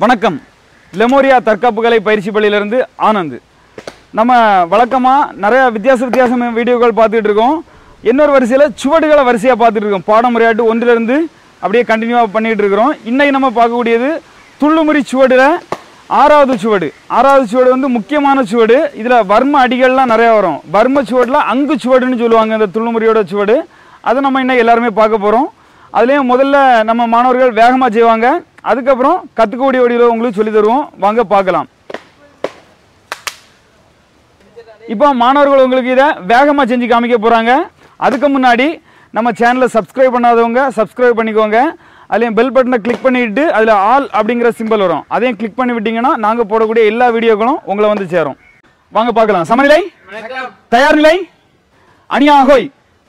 வணக்கம் லெமோரியா தற்காப்பு கலை பயிற்சி பள்ளியிலேருந்து ஆனந்த் நம்ம வழக்கமாக நிறைய வித்தியாச வித்தியாசமான வீடியோக்கள் பார்த்துட்டு இருக்கோம் இன்னொரு வரிசையில் சுவடுகளை வரிசையாக பார்த்துட்டு இருக்கோம் பாடமுறையாட்டு ஒன்றிலிருந்து அப்படியே கண்டினியூவாக பண்ணிகிட்டு இருக்கிறோம் இன்னைக்கு நம்ம பார்க்கக்கூடியது துள்ளுமுறி சுவடில் ஆறாவது சுவடு ஆறாவது சுவடு வந்து முக்கியமான சுவடு இதில் வர்ம அடிகள்லாம் நிறையா வரும் வர்ம சுவடில் அங்கு சுவடுன்னு சொல்லுவாங்க இந்த துள்ளுமுறியோட சுவடு அதை நம்ம இன்னைக்கு எல்லாருமே பார்க்க போகிறோம் அதுலேயும் முதல்ல நம்ம மாணவர்கள் வேகமாக செய்வாங்க அதுக்கப்புறம் கற்றுக்கக்கூடிய வடிவில் உங்களுக்கு சொல்லி தருவோம் வாங்க பார்க்கலாம் இப்போ மாணவர்கள் உங்களுக்கு இதை வேகமாக செஞ்சு காமிக்க போகிறாங்க அதுக்கு முன்னாடி நம்ம சேனலை சப்ஸ்கிரைப் பண்ணாதவங்க சப்ஸ்கிரைப் பண்ணிக்கோங்க அதுலேயும் பெல் பட்டனை கிளிக் பண்ணிவிட்டு அதில் ஆல் அப்படிங்கிற சிம்பிள் வரும் அதையும் கிளிக் பண்ணி விட்டீங்கன்னா நாங்கள் போடக்கூடிய எல்லா வீடியோக்களும் உங்களை வந்து சேரும் வாங்க பார்க்கலாம் சமநிலை தயார் நிலை அணியாகோய்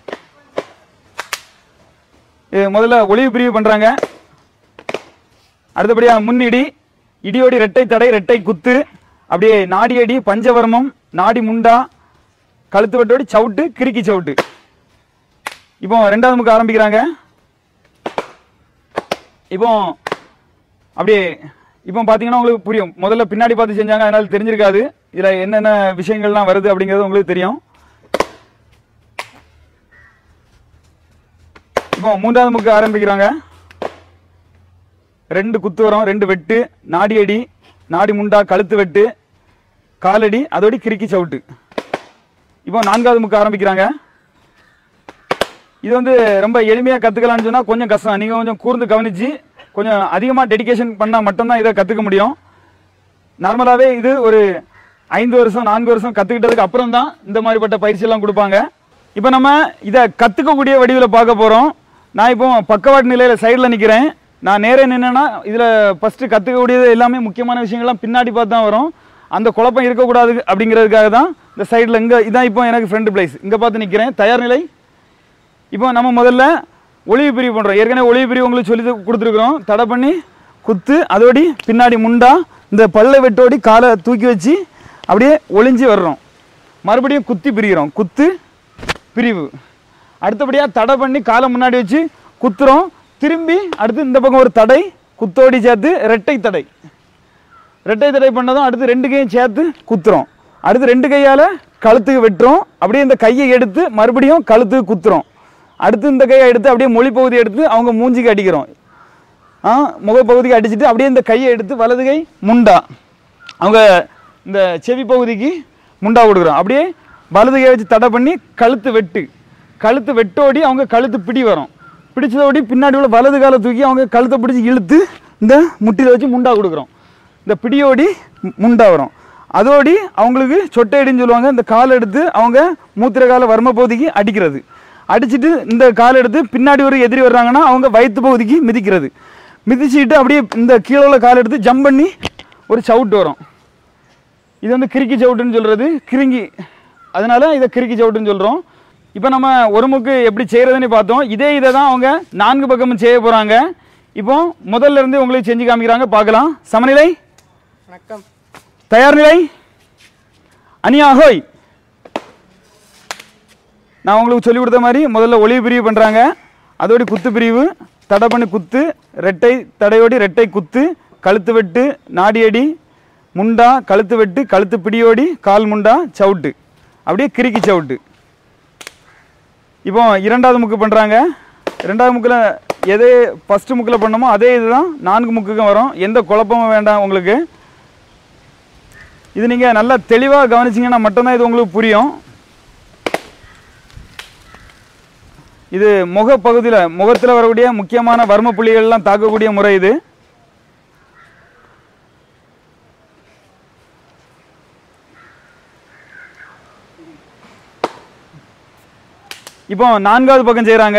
இது முதல்ல ஒளிவு பிரிவு பண்ணுறாங்க அடுத்தபடியாக முன்னிடி இடியோடி ரெட்டை தடை ரெட்டை குத்து அப்படியே நாடி அடி பஞ்சவர்மம் நாடி முண்டா கழுத்து வெட்டோடி சவுட்டு கிறுக்கி சவுட்டு இப்போ ரெண்டாவது முக்கு ஆரம்பிக்கிறாங்க இப்போ அப்படியே இப்போ பார்த்தீங்கன்னா உங்களுக்கு புரியும் முதல்ல பின்னாடி பார்த்து செஞ்சாங்க அதனால தெரிஞ்சிருக்காது இதில் என்னென்ன விஷயங்கள்லாம் வருது அப்படிங்கிறது உங்களுக்கு தெரியும் இப்போ மூன்றாவது முக்கு ஆரம்பிக்கிறாங்க ரெண்டு குத்து வரும் ரெண்டு வெட்டு நாடி அடி நாடி முண்டா கழுத்து வெட்டு காலடி அதோடி கிறுக்கி சவுட்டு இப்போ நான்காவது முக்கு ஆரம்பிக்கிறாங்க இது வந்து ரொம்ப எளிமையாக கற்றுக்கலாம்னு சொன்னால் கொஞ்சம் கஷ்டம் நீங்கள் கொஞ்சம் கூர்ந்து கவனித்து கொஞ்சம் அதிகமாக டெடிகேஷன் பண்ணால் மட்டும்தான் இதை கற்றுக்க முடியும் நார்மலாகவே இது ஒரு ஐந்து வருஷம் நான்கு வருஷம் கற்றுக்கிட்டதுக்கு அப்புறம் தான் இந்த மாதிரிப்பட்ட பயிற்சியெல்லாம் கொடுப்பாங்க இப்போ நம்ம இதை கற்றுக்கக்கூடிய வடிவில் பார்க்க போகிறோம் நான் இப்போ பக்கவாட்டு நிலையில் சைடில் நிற்கிறேன் நான் நேரே நின்னேன்னா இதில் ஃபஸ்ட்டு கற்றுக்கக்கூடியது எல்லாமே முக்கியமான விஷயங்கள்லாம் பின்னாடி பார்த்து தான் வரும் அந்த குழப்பம் இருக்கக்கூடாது அப்படிங்கிறதுக்காக தான் இந்த சைடில் இங்கே இதான் இப்போ எனக்கு ஃப்ரெண்டு பிளேஸ் இங்கே பார்த்து நிற்கிறேன் தயார் நிலை இப்போ நம்ம முதல்ல ஒளிவு பிரிவு பண்ணுறோம் ஏற்கனவே ஒளிவு பிரிவு உங்களுக்கு சொல்லி கொடுத்துருக்குறோம் தடை பண்ணி குத்து அதோடி பின்னாடி முண்டா இந்த பல்லை வெட்டோடி காலை தூக்கி வச்சு அப்படியே ஒளிஞ்சு வர்றோம் மறுபடியும் குத்தி பிரிக்கிறோம் குத்து பிரிவு அடுத்தபடியாக தடை பண்ணி காலை முன்னாடி வச்சு குத்துறோம் திரும்பி அடுத்து இந்த பக்கம் ஒரு தடை குத்தோடி சேர்த்து ரெட்டை தடை ரெட்டை தடை பண்ணதும் அடுத்து ரெண்டு கையும் சேர்த்து குத்துறோம் அடுத்து ரெண்டு கையால் கழுத்துக்கு வெட்டுறோம் அப்படியே இந்த கையை எடுத்து மறுபடியும் கழுத்துக்கு குத்துறோம் அடுத்து இந்த கையை எடுத்து அப்படியே மொழி பகுதி எடுத்து அவங்க மூஞ்சிக்கு அடிக்கிறோம் ஆ முகப்பகுதிக்கு அடிச்சுட்டு அப்படியே இந்த கையை எடுத்து வலது கை முண்டா அவங்க இந்த செவி பகுதிக்கு முண்டா கொடுக்குறோம் அப்படியே வலது கை வச்சு தடை பண்ணி கழுத்து வெட்டு கழுத்து வெட்டோடி அவங்க கழுத்து பிடி வரும் பிடிச்சதோடி பின்னாடி உள்ள வலது காலை தூக்கி அவங்க கழுத்தை பிடிச்சி இழுத்து இந்த முட்டியில் வச்சு முண்டா கொடுக்குறோம் இந்த பிடியோடி மு- முண்டா வரும் அதோடி அவங்களுக்கு சொட்டையடின்னு சொல்லுவாங்க இந்த கால் எடுத்து அவங்க மூத்திர கால வர்ம பகுதிக்கு அடிக்கிறது அடிச்சுட்டு இந்த கால் எடுத்து பின்னாடி ஒரு எதிரி வர்றாங்கன்னா அவங்க வயிற்று பகுதிக்கு மிதிக்கிறது மிதிச்சுட்டு அப்படியே இந்த கீழே உள்ள கால் எடுத்து ஜம்ப் பண்ணி ஒரு சவுட்டு வரும் இது வந்து கிறுக்கி சவுட்டுன்னு சொல்கிறது கிருங்கி அதனால இதை கிறுக்கி சவுட்டுன்னு சொல்கிறோம் இப்போ நம்ம ஒரு முக்கு எப்படி செய்கிறதுன்னு பார்த்தோம் இதே இதை தான் அவங்க நான்கு பக்கமும் செய்ய போகிறாங்க இப்போ முதல்ல இருந்து உங்களுக்கு செஞ்சு காமிக்கிறாங்க பார்க்கலாம் சமநிலை வணக்கம் தயார் நிலை அணியாகோய் நான் உங்களுக்கு சொல்லி கொடுத்த மாதிரி முதல்ல ஒளிவு பிரிவு பண்ணுறாங்க அதோடி குத்து பிரிவு தடை பண்ணி குத்து ரெட்டை தடையோடி ரெட்டை குத்து கழுத்து வெட்டு நாடியடி முண்டா கழுத்து வெட்டு கழுத்து பிடியோடி கால் முண்டா சவுட்டு அப்படியே கிறுக்கி சவுட்டு இப்போ இரண்டாவது முக்கு பண்ணுறாங்க ரெண்டாவது முக்கில் எதே ஃபஸ்ட்டு முக்கில் பண்ணோமோ அதே இதுதான் நான்கு முக்குக்கும் வரும் எந்த குழப்பமும் வேண்டாம் உங்களுக்கு இது நீங்கள் நல்லா தெளிவாக கவனிச்சிங்கன்னா மட்டும்தான் இது உங்களுக்கு புரியும் இது முகப்பகுதியில் முகத்தில் வரக்கூடிய முக்கியமான வர்ம புள்ளிகள்லாம் தாக்கக்கூடிய முறை இது இப்போ நான்காவது பக்கம் செய்கிறாங்க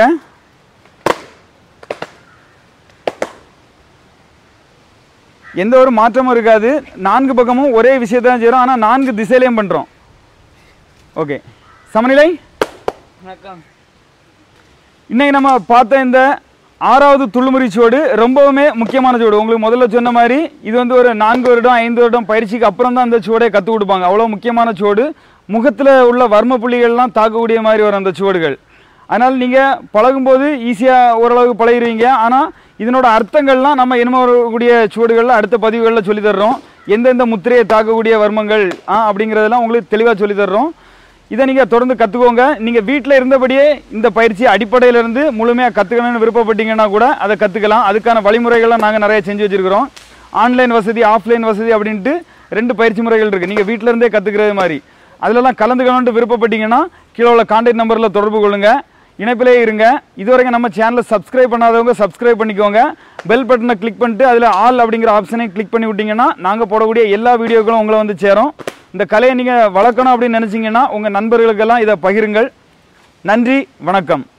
எந்த ஒரு மாற்றமும் இருக்காது நான்கு பக்கமும் ஒரே விஷயத்தை தான் செய்கிறோம் ஆனால் நான்கு திசையிலையும் பண்ணுறோம் ஓகே சமநிலை வணக்கம் இன்னைக்கு நம்ம பார்த்த இந்த ஆறாவது துள்ளுமுறி சுவடு ரொம்பவுமே முக்கியமான சுவடு உங்களுக்கு முதல்ல சொன்ன மாதிரி இது வந்து ஒரு நான்கு வருடம் ஐந்து வருடம் பயிற்சிக்கு அப்புறம் தான் அந்த சுவடை கற்றுக் கொடுப்பாங்க அவ்வளோ முக்கியமான சுவடு முகத்தில் உள்ள வர்ம புள்ளிகள்லாம் தாக்கக்கூடிய மாதிரி வரும் அந்த சுவடுகள் அதனால் நீங்கள் பழகும்போது ஈஸியாக ஓரளவுக்கு பழகிடுவீங்க ஆனால் இதனோட அர்த்தங்கள்லாம் நம்ம இனிமே வரக்கூடிய சுவடுகளில் அடுத்த பதிவுகளில் சொல்லி தர்றோம் எந்தெந்த முத்திரையை தாக்கக்கூடிய வர்மங்கள் ஆ அப்படிங்கிறதெல்லாம் உங்களுக்கு தெளிவாக சொல்லி தர்றோம் இதை நீங்கள் தொடர்ந்து கற்றுக்கோங்க நீங்கள் வீட்டில் இருந்தபடியே இந்த பயிற்சி அடிப்படையிலேருந்து முழுமையாக கற்றுக்கணும்னு விருப்பப்பட்டீங்கன்னா கூட அதை கற்றுக்கலாம் அதுக்கான வழிமுறைகள்லாம் நாங்கள் நிறைய செஞ்சு வச்சுருக்கிறோம் ஆன்லைன் வசதி ஆஃப்லைன் வசதி அப்படின்ட்டு ரெண்டு பயிற்சி முறைகள் இருக்குது நீங்கள் வீட்டில் இருந்தே கற்றுக்கிறது மாதிரி அதிலெல்லாம் கலந்துக்கணும்னு விருப்பப்பட்டீங்கன்னா கீழே உள்ள கான்டாக்ட் நம்பரில் தொடர்பு கொள்ளுங்கள் இணைப்பிலே இருங்க இதுவரைக்கும் நம்ம சேனலை சப்ஸ்கிரைப் பண்ணாதவங்க சப்ஸ்கிரைப் பண்ணிக்கோங்க பெல் பட்டனை கிளிக் பண்ணிட்டு அதில் ஆல் அப்படிங்கிற ஆப்ஷனை கிளிக் பண்ணி விட்டீங்கன்னா நாங்கள் போடக்கூடிய எல்லா வீடியோக்களும் உங்களை வந்து சேரும் இந்த கலையை நீங்கள் வளர்க்கணும் அப்படின்னு நினச்சிங்கன்னா உங்கள் நண்பர்களுக்கெல்லாம் இதை பகிருங்கள் நன்றி வணக்கம்